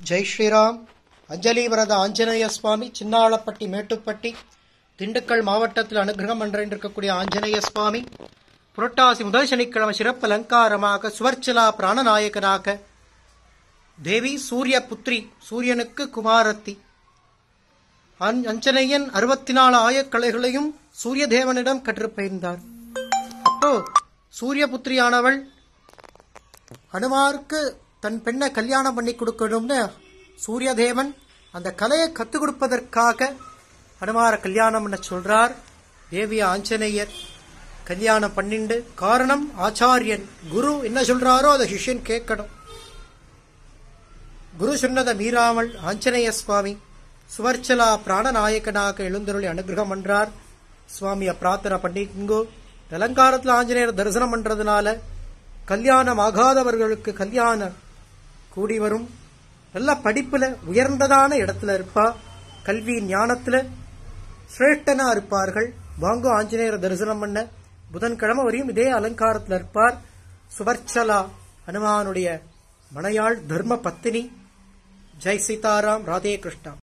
ஜெய் ஸ்ரீராம் அஞ்சலி வரத ஆஞ்சநேய சுவாமி சின்னாளப்பட்டி மேட்டுப்பட்டி திண்டுக்கல் மாவட்டத்தில் அனுகிரகம் என்றிருக்கக்கூடிய ஆஞ்சநேய சுவாமி புரட்டாசி முதல் சனிக்கிழமை சிறப்பு அலங்காரமாக சுவர்ச்சலா பிராணநாயகனாக தேவி சூரிய புத்ரி சூரியனுக்கு குமாரத்தி அஞ்- அஞ்சனையன் அறுபத்தி நாலு ஆயக்கலைகளையும் சூரிய தேவனிடம் கற்றுப்பெயர்ந்தார் அப்போ சூரிய புத்திரியானவள் ஹனுமாருக்கு தன் பெண்ணை கல்யாணம் பண்ணி கொடுக்கணும்னு சூரியதேவன் அந்த கலையை கற்றுக் கொடுப்பதற்காக ஹனுமாரை கல்யாணம் பண்ண சொல்றார் தேவி ஆஞ்சநேயர் கல்யாணம் பண்ணிண்டு காரணம் ஆச்சாரியன் குரு என்ன சொல்றாரோ அதை சிஷ்யன் கேட்கணும் குரு சொன்னதை மீறாமல் ஆஞ்சநேய சுவாமி சுவர்ச்சலா பிராணநாயகனாக எழுந்தருளி அனுகிரகம் பண்றார் சுவாமியை பிரார்த்தனை பண்ணிக்கோ அலங்காரத்தில் ஆஞ்சநேயர் தரிசனம் பண்றதுனால கல்யாணம் ஆகாதவர்களுக்கு கல்யாணம் கூடி வரும் நல்ல படிப்புல உயர்ந்ததான இடத்துல இருப்பா கல்வி ஞானத்துல சிரேஷ்டனா இருப்பார்கள் வாங்கோ ஆஞ்சநேயர் தரிசனம் பண்ண புதன்கிழமை வரையும் இதே அலங்காரத்துல இருப்பார் சுவர்ச்சலா ஹனுமானுடைய மனையாள் தர்ம பத்தினி ஜெய் சீதாராம் ராதே கிருஷ்ணா